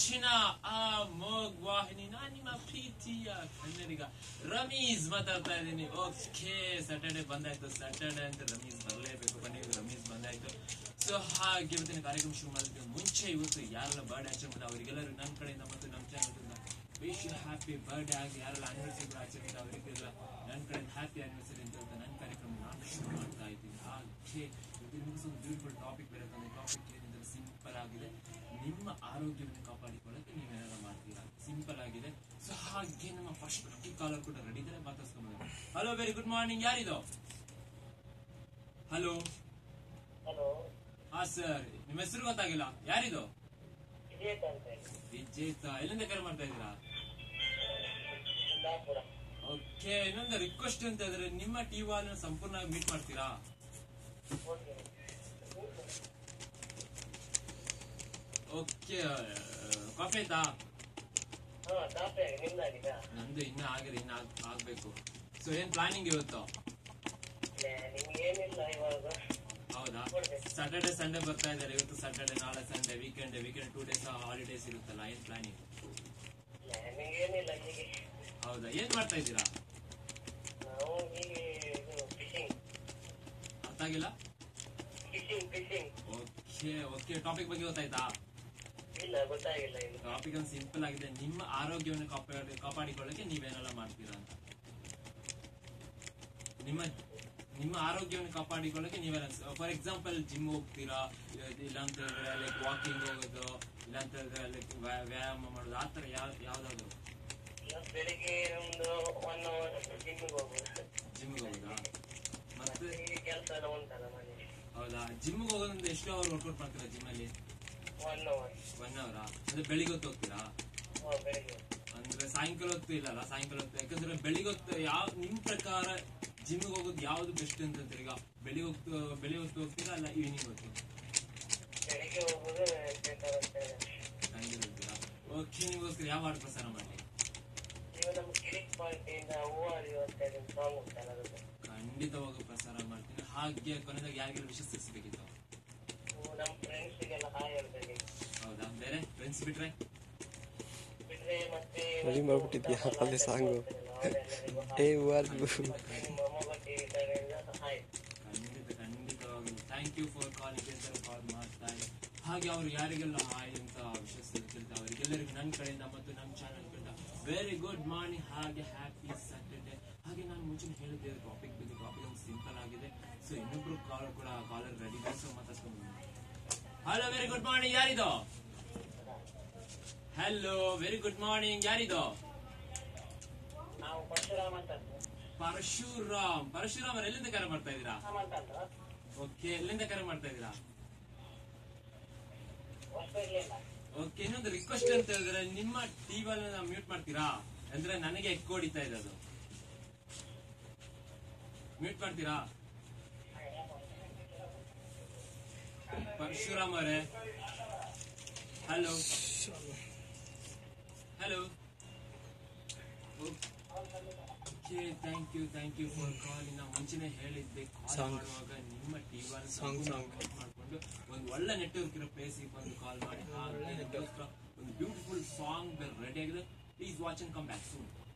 ನೆಚ್ಚಿನ ಆ ಮೋಗ್ ವಾಹಿನಿ ನಾನ್ ನಿಮ್ಮ ಪ್ರೀತಿಯ ಕನ್ನಡಿಗ ರಮೀಸ್ ಮಾತಾಡ್ತಾ ಇದ್ದೀನಿ ಓಕೆ ಸ್ಯಾಟರ್ಡೆ ಬಂದಾಯ್ತು ಸ್ಯಾಟರ್ಡೆ ಅಂತ ರಮೀಸ್ ಬರಲೇಬೇಕು ಬನ್ನಿ ರಮೀಸ್ ಬಂದಾಯ್ತು ಸೊ ಹಾಗೆ ಇವತ್ತಿನ ಕಾರ್ಯಕ್ರಮ ಶುರು ಮಾಡೋದಕ್ಕೆ ಮುಂಚೆ ಇವತ್ತು ಯಾರೆಲ್ಲ ಬರ್ಡೇ ಆಚರಣೆ ಅವರಿಗೆಲ್ಲರೂ ನನ್ನ ಕಡೆಯಿಂದ ಮತ್ತು ನಮ್ಮ ಚಾನಲ್ನಿಂದ ವಿಶ್ ಹ್ಯಾಪಿ ಬರ್ಡೇ ಆಗಿ ಯಾರೆಲ್ಲ ಆನಿವರ್ಸರಿ ಆಚರಣೆ ಅವರಿಗೆಲ್ಲ ನನ್ನ ಕಡೆಯಿಂದ ಹ್ಯಾಪಿ ಆನಿವರ್ಸರಿ ಅಂತ ಹೇಳ್ತಾ ನನ್ನ ಕಾರ್ಯಕ್ರಮ ನಾನು ಶುರು ಮಾಡ್ತಾ ಇದ್ದೀನಿ ಹಾಗೆ ಇವತ್ತು ನಿಮ್ಗೆ ಒಂದು ಬ್ಯೂಟಿಫುಲ್ ಟಾಪಿಕ್ ಬೇರೆ ತಂದೆ ಟಾಪಿಕ್ ಏನಿದ್ರೆ ಸಿಂಪಲ್ ಆಗಿದೆ ನಿಮ್ಮ ಆರೋಗ್ಯವನ್ನು ಕಾಪಾಡಿಕೊಳ್ಳಕ್ಕೆ ನೀವೇನಾರ ಮಾಡ್ತೀರಾ ಸಿಂಪಲ್ ಆಗಿದೆ ಸೊ ಹಾಗೆ ನಮ್ಮ ಫಸ್ಟ್ ಲಕ್ಕಿ ಕಾಲರ್ ಕೂಡ ರೆಡಿ ಇದ್ದಾರೆ ಮಾತಾಡ್ಸ್ಕೊಂಡು ಹಲೋ ವೆರಿ ಗುಡ್ ಮಾರ್ನಿಂಗ್ ಯಾರಿದು ಹಲೋ ಹಲೋ ಹಾ ಸರ್ ನಿಮ್ಮ ಹೆಸರು ಗೊತ್ತಾಗಿಲ್ಲ ಯಾರಿದು ವಿಜೇತ ಅಂತ ಹೇಳಿ ವಿಜೇತ ಎಲ್ಲಿಂದ ಕರೆ ಮಾಡ್ತಾ ಇದ್ದೀರಾ ಕುಂದಾಪುರ ಓಕೆ ಇನ್ನೊಂದು ರಿಕ್ವೆಸ್ಟ್ ಅಂತ ಇದ್ರೆ ನಿಮ್ಮ ಟಿ ವಾಲ್ ಸಂಪೂರ್ಣವಾಗಿ ಮೀಟ್ ಮಾಡ್ತೀರಾ ಓಕೆ ಓಕೆ ಕಾಫಿ ಆಯ್ತಾ ಹಾ ಕಾಫಿ ಆಗಿ ನಿಮ್ದಾಗಿದಾ ನಂದು ಇನ್ನ ಆಗಿರಿ ಇನ್ನ ಆಗ್- ಆಗ್ಬೇಕು ಸೊ ಏನ್ ಪ್ಲಾನಿಂಗ್ ಇವತ್ತು ಇಲ್ಲ ನಿಮ್ಗೆ ಏನಿಲ್ಲ ಇವಾಗ ಹೌದಾ ಕೊಡ್ಬೇಕು ಸ್ಯಾಟರ್ಡೆ ಸಂಡೇ ಬರ್ತಾ ಇದ್ದಾರೆ ಇವತ್ತು ಸ್ಯಾಟರ್ಡೆ ನಾಳೆ Sunday weekend weekend two days holidays ಇರುತ್ತಲ್ಲ ಏನ್ ಪ್ಲಾನಿಂಗ್ ಇಲ್ಲ ನಿಮ್ಗೆ ಏನಿಲ್ಲ ಹೀಗೆ ಹೌದಾ ಏನ್ ಮಾಡ್ತಾ ಇದ್ದೀರಾ ನಾವು ಹೀಗೆ ಇದು ಫಿಶಿಂಗ್ ಅರ್ಥ ಆಗಿಲ್ಲ fishing fishing okay okay topic ಬಗ್ಗೆ ಗೊತ್ತಾಯ್ತಾ ಇಲ್ಲ ಗೊತ್ತಾಗಿಲ್ಲ ಇದು ಟಾಪಿಕ್ ಒಂದು ಸಿಂಪಲ್ ಆಗಿದೆ ನಿಮ್ಮ ಆರೋಗ್ಯವನ್ನು ಕಾಪಾಡಿ ಕಾಪಾಡಿಕೊಳ್ಳಕ್ಕೆ ನೀವೇನೆಲ್ಲ ಮಾಡ್ತೀರಾ ಅಂತ ನಿಮ್ಮ ನಿಮ್ಮ ಆರೋಗ್ಯವನ್ನು ಕಾಪಾಡಿಕೊಳ್ಳಕ್ಕೆ ನೀವೆಲ್ಲ ಫಾರ್ ಎಕ್ಸಾಂಪಲ್ ಜಿಮ್ ಹೋಗ್ತೀರಾ ಇಲ್ಲ ಅಂತ ಹೇಳಿದ್ರೆ ಲೈಕ್ ವಾಕಿಂಗ್ ಹೋಗೋದು ಇಲ್ಲ ಅಂತ ಹೇಳಿದ್ರೆ ಲೈಕ್ ವ್ಯಾಯಾಮ ಮಾಡೋದು ಆ ತರ ಯಾವ ಯಾವ್ದಾದ್ರು ಇಲ್ಲ ಬೆಳಿಗ್ಗೆ ಒಂದು ಒನ್ ಅವರ್ ಜಿಮ್ಗೆ ಹೋಗುದು ಜಿಮ್ಗೆ ಹೋಗೋದಾ ಮತ್ತೆ ಮತ್ತೆ ಹೀಗೆ ಕೆಲಸ ಎಲ್ಲ ಉಂಟಲ್ಲ ಮನೆ ಹೌದಾ ಜಿಮ್ಗೆ ಹೋಗೋದ್ರಿಂದ ಎಷ್ಟು ಅವರ್ ವರ್ಕೌಟ್ ಮಾಡ್ತೀರಾ ಜಿಮ್ ಅಲ್ಲಿ ಒನ್ ಅವರ್ ಒನ್ ಅವರಾ ಅಂದ್ರೆ ಬೆಳಿಗ್ಗೆ ಹೊತ್ತು ಹೋಗ್ತೀರಾ ಹಾ ಬೆಳಿಗ್ಗೆ ಅಂದ್ರೆ ಸಾಯಂಕಾಲ ಹೊತ್ತು ಇಲ್ಲಲ್ಲ ಸಾಯಂಕಾಲ ಹೊತ್ತು ಯಾಕಂದ್ರೆ ಬೆಳಿಗ್ಗೆ ಹೊತ್ತು ಯಾವ ನಿಮ್ ಪ್ರಕಾರ ಜಿಮ್ಗೆ ಹೋಗೋದು ಯಾವ್ದು ಬೆಸ್ಟ್ ಅಂತ ಅಂತೀರಿ? ಈಗ ಬೆಳಿಗ್ಗೆ ಹೊತ್ತು ಬೆಳಿಗ್ಗೆ ಹೊತ್ತು ಹೋಗ್ತೀರಾ ಅಲ್ಲ ಈವ್ನಿಂಗ್ ಹೊತ್ತು ಬೆಳಿಗ್ಗೆ ಹೋಗುದು ಬೇಕಾರ ಅಂತ ಹೇಳಿ ಸಂಜೆ ಹೋಗ್ತೀರಾ ಓಕೆ ನಿಮ್ಗೋಸ್ಕರ ಯಾವ ಹಾಡು ಪ್ರಸಾರ ಮಾಡಿ ನೀವು ನಮ್ಮ ಕಿರಿಕ್ ಪಾರ್ಟಿಯಿಂದ ಹೂವಾರಿ ಅಂತ ಹೇಳಿ ಸಾಂಗ್ ಉಂಟಲ್ಲ ಅದು ಖಂಡಿತವಾಗಿ ಪ್ರಸಾರ ಮಾಡ್ತೀನಿ ಹಾಗೆ ಕೊನೆದಾಗ ಯಾರಿಗೆಲ್ಲ ವಿಷಯ ತಿಳಿಸ್ಬೇಕಿತ್ತು ನೀವು ನಮ್ಮ ಫ್ರೆಂಡ್ಸಿಗೆಲ್ಲ ಹಾಯ್ ಹೇಳ್ಬೇಕು ಹೌದಾ ಬೇರೆ ಫ್ರೆಂಡ್ಸ್ ಬಿಟ್ರೆ ಬಿಟ್ರೆ ಮತ್ತೆ ರೆಡಿ ಮಾಡ್ಬಿಟ್ಟಿದ್ಯಾ ಅಲ್ಲಿ ಸಾಂಗು ಏ ವಾರ್ಗು ನಿಮ್ಮ ಮೊಬೈಲ್ ಟಿವಿ ತಗೊಂಡು ಹಾಯ್ ಖಂಡಿತ ಖಂಡಿತವಾಗಲು ಥ್ಯಾಂಕ್ ಯು ಫಾರ್ ಕಾಲಿಂಗ್ ಅಂತ ಕಾಲ್ ಮಾಡ್ತಾ ಇದ್ದಾರೆ ಹಾಗೆ ಅವ್ರು ಯಾರಿಗೆಲ್ಲ ಹಾಯ್ ಅಂತ ವಿಷಯ ತಿಳಿಸಿರ್ತಾರೆ ಅವರಿಗೆಲ್ಲರಿಗೂ ನನ್ನ ಕಡೆಯಿಂದ ಮತ್ತು ನಮ್ಮ ಚಾನಲ್ ಕಡೆಯಿಂದ ವೆರಿ ಗುಡ್ ಮಾರ್ನಿಂಗ್ ಹಾಗೆ ಹ್ಯಾಪಿ ಸ್ಯಾಟರ್ಡೆ ಹಾಗೆ ನಾನು ಮುಂಚೆ ಹೇಳಿದ್ದೆ ಟಾಪಿಕ್ ಬಗ್ಗೆ ಟಾಪಿಕ್ ಒಂದು ಸಿಂಪಲ್ ಆಗಿದೆ ಸೊ ಇನ್ನೊಬ್ರು ಕಾಲರ್ ಕೂಡ ಕಾಲರ್ ರೆಡಿ ಇದೆ ಸೊ ಮಾತಾಡ್ಸ್ಕೊಂಡು ಹಲೋ ವೆರಿ ಗುಡ್ ಮಾರ್ನಿಂಗ್ ಯಾರಿದು ಹಲೋ ವೆರಿ ಗುಡ್ ಮಾರ್ನಿಂಗ್ ಯಾರಿದು ನಾವು ಪರಶುರಾಮ್ ಅಂತ ಪರಶುರಾಮ್ ಪರಶುರಾಮ್ ಅವ್ರು ಎಲ್ಲಿಂದ ಕರೆ ಮಾಡ್ತಾ ಇದ್ದೀರಾ ಅಂತ ಓಕೆ ಎಲ್ಲಿಂದ ಕರೆ ಮಾಡ್ತಾ ಇದ್ದೀರಾ ಹೊಸಪೇಟೆಯಿಂದ ಓಕೆ ಇನ್ನೊಂದು ರಿಕ್ವೆಸ್ಟ್ ಅಂತ ಹೇಳಿದ್ರೆ ನಿಮ್ಮ ಟಿವಿ ಅಲ್ಲಿ ಮ್ಯೂಟ್ ಮಾಡ್ತೀರಾ ಅಂದ್ರೆ ನನಗೆ ಎಕ್ ಹೊಡಿತಾ ಇದೆ ಅದು ಮ್ಯೂಟ್ ಮಾಡ್ತೀರಾ ಪರಶುರಾಮ್ ಅವರೇ hello hello okay thank you thank you for call ನಾ ಮುಂಚೆನೆ ಹೇಳಿದ್ದೆ ಕಾಲ್ Song. ಮಾಡುವಾಗ ನಿಮ್ಮ ಟಿವಿ Song, song. ಮಾಡ್ಕೊಂಡು ಒಂದು ಒಳ್ಳೆ ನೆಟ್ವರ್ಕ್ ಇರೋ ಪ್ಲೇಸಿಗೆ ಬಂದು ಕಾಲ್ ಮಾಡಿ ಹಾಗೆ ನಿಮ್ಗೋಸ್ಕರ ಒಂದು ಬ್ಯೂಟಿಫುಲ್ ಸಾಂಗ್ ರೆಡಿ ಆಗಿದೆ please watch and come back soon